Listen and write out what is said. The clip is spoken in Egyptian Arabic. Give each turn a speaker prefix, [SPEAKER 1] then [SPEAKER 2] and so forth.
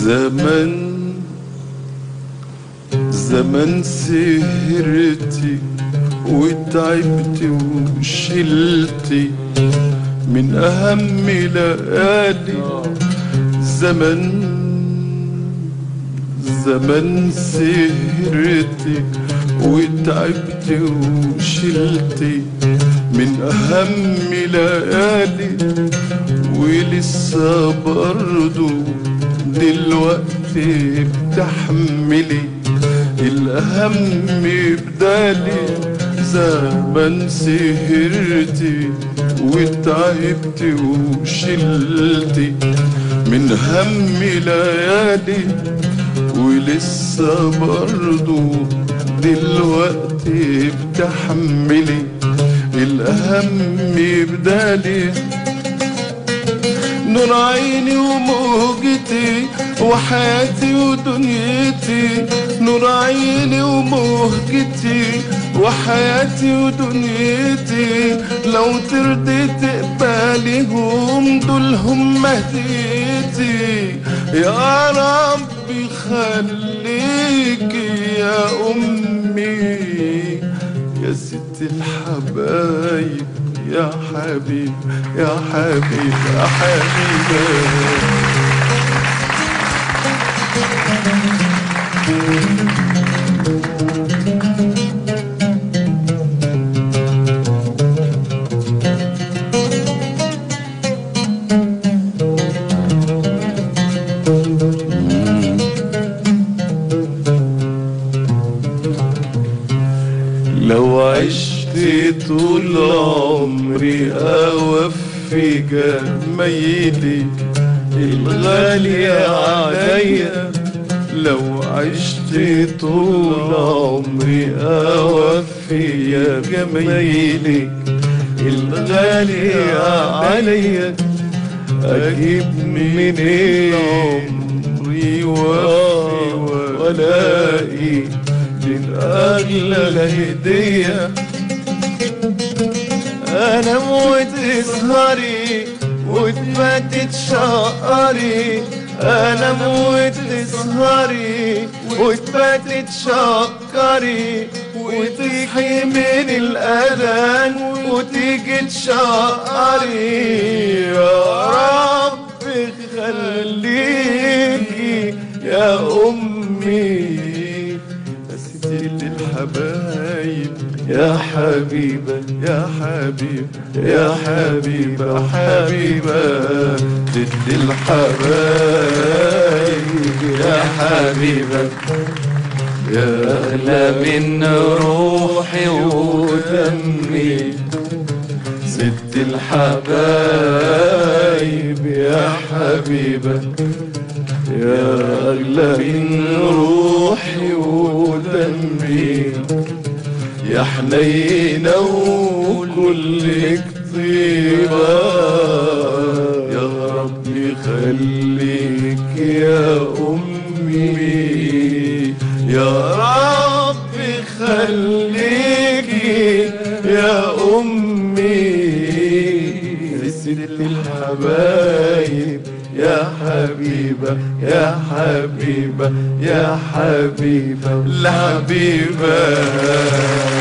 [SPEAKER 1] زمن زمن سهرتي وتعبتي وشلتي من أهم ليالي زمن زمن سهرتي وتعبتي وشلتي من أهم ليالي ولسه برضو دلوقتي بتحملي الأهم بدالي زمن سهرتي وتعبتي وشلتي من هم ليالي ولسه برضو دلوقتي بتحملي الأهم بدالي نور عيني وموجتي وحياتي ودنيتي نور عيني وموجتي وحياتي ودنيتي لو ترضي تقبليهم دول هم هديتي يا ربي خليكي يا أمي يا ست الحبايب يا حبيب يا حبيب يا حبيبي لو عشت طول عمري أوفي جمايلي الغالية عليا لو عشت طول عمري أوفي يا جمايلي الغالية عليا أجيب منين عمري وفي ولاقي للأغلى هدية أنا موت اسهري وتبات تشقري أنا موت اسهري وتبات تشقري وتصحي من الأذان وتيجي تشقري يا رب خليكي يا أمي يا ستي الحبايب يا حبيبة يا حبيب يا حبيبة حبيبة ست الحبايب يا حبيبة يا أغلى من روحي ودمي ست الحبايب يا حبيبة يا أغلى من روحي ودمي يا حنينة وكلك طيبة يا ربي خليك يا أمي يا ربي خليك يا أمي يا ست الحبايب يا حبيبة يا حبيبة يا حبيبة الحبيبة